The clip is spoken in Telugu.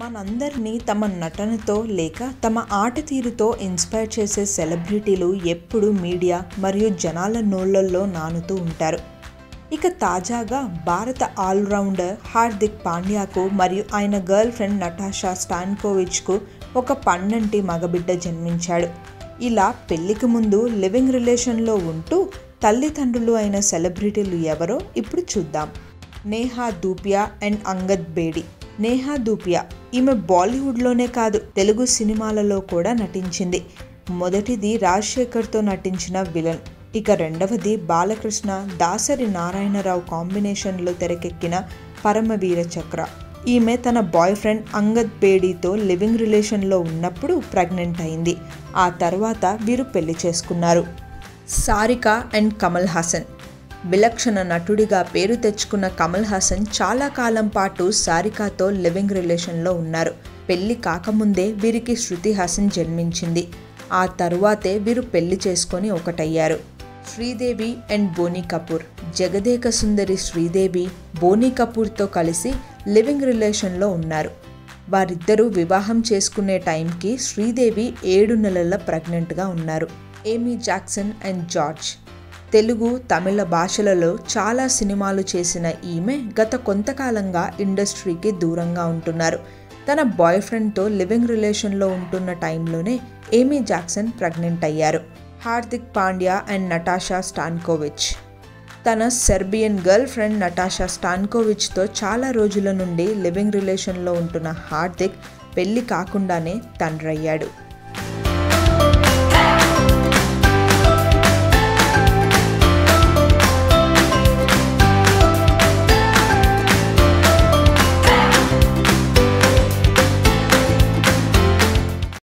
మనందరినీ తమ నటనతో లేక తమ ఆట తీరుతో ఇన్స్పైర్ చేసే సెలబ్రిటీలు ఎప్పుడూ మీడియా మరియు జనాల నోళ్లల్లో నానుతూ ఉంటారు ఇక తాజాగా భారత ఆల్రౌండర్ హార్దిక్ పాండ్యాకు మరియు ఆయన గర్ల్ ఫ్రెండ్ నటాషా స్టాన్కోవిచ్కు ఒక పన్నంటి మగబిడ్డ జన్మించాడు ఇలా పెళ్లికి ముందు లివింగ్ రిలేషన్లో ఉంటూ తల్లిదండ్రులు అయిన సెలబ్రిటీలు ఎవరో ఇప్పుడు చూద్దాం నేహా దూపియా అండ్ అంగద్ బేడి నేహా దూపియా ఈమె బాలీవుడ్లోనే కాదు తెలుగు సినిమాలలో కూడా నటించింది మొదటిది రాజశేఖర్తో నటించిన విలన్ ఇక రెండవది బాలకృష్ణ దాసరి నారాయణరావు కాంబినేషన్లో తెరకెక్కిన పరమవీర చక్ర ఈమె తన బాయ్ ఫ్రెండ్ అంగద్ బేడీతో లివింగ్ రిలేషన్లో ఉన్నప్పుడు ప్రెగ్నెంట్ అయింది ఆ తర్వాత వీరు పెళ్లి చేసుకున్నారు సారిక అండ్ కమల్ హాసన్ విలక్షణ నటుడిగా పేరు తెచ్చుకున్న కమల్ హాసన్ చాలా కాలం పాటు సారికాతో లివింగ్ రిలేషన్లో ఉన్నారు పెళ్లి కాకముందే వీరికి శృతి హాసన్ జన్మించింది ఆ తరువాతే వీరు పెళ్లి చేసుకొని ఒకటయ్యారు శ్రీదేవి అండ్ బోనీ కపూర్ జగదేక సుందరి శ్రీదేవి బోనీ కపూర్తో కలిసి లివింగ్ రిలేషన్లో ఉన్నారు వారిద్దరూ వివాహం చేసుకునే టైంకి శ్రీదేవి ఏడు నెలల ప్రెగ్నెంట్గా ఉన్నారు Amy Jackson and George Telugu Tamil భాషలలో చాలా సినిమాలు చేసిన ఈమె గత కొంతకాలంగా ఇండస్ట్రీకి దూరంగా ఉంటున్నారు తన బాయ్ ఫ్రెండ్తో లివింగ్ రిలేషన్లో ఉంటున్న టైంలోనే ఏమీ జాక్సన్ ప్రెగ్నెంట్ అయ్యారు Hardik Pandya and Natasa Stankovic తన సెర్బియన్ గర్ల్ ఫ్రెండ్ నటాషా స్టాన్కోవిచ్తో చాలా రోజుల నుండి లివింగ్ రిలేషన్లో ఉంటున్న హార్దిక్ పెళ్లి కాకుండానే తండ్రయ్యాడు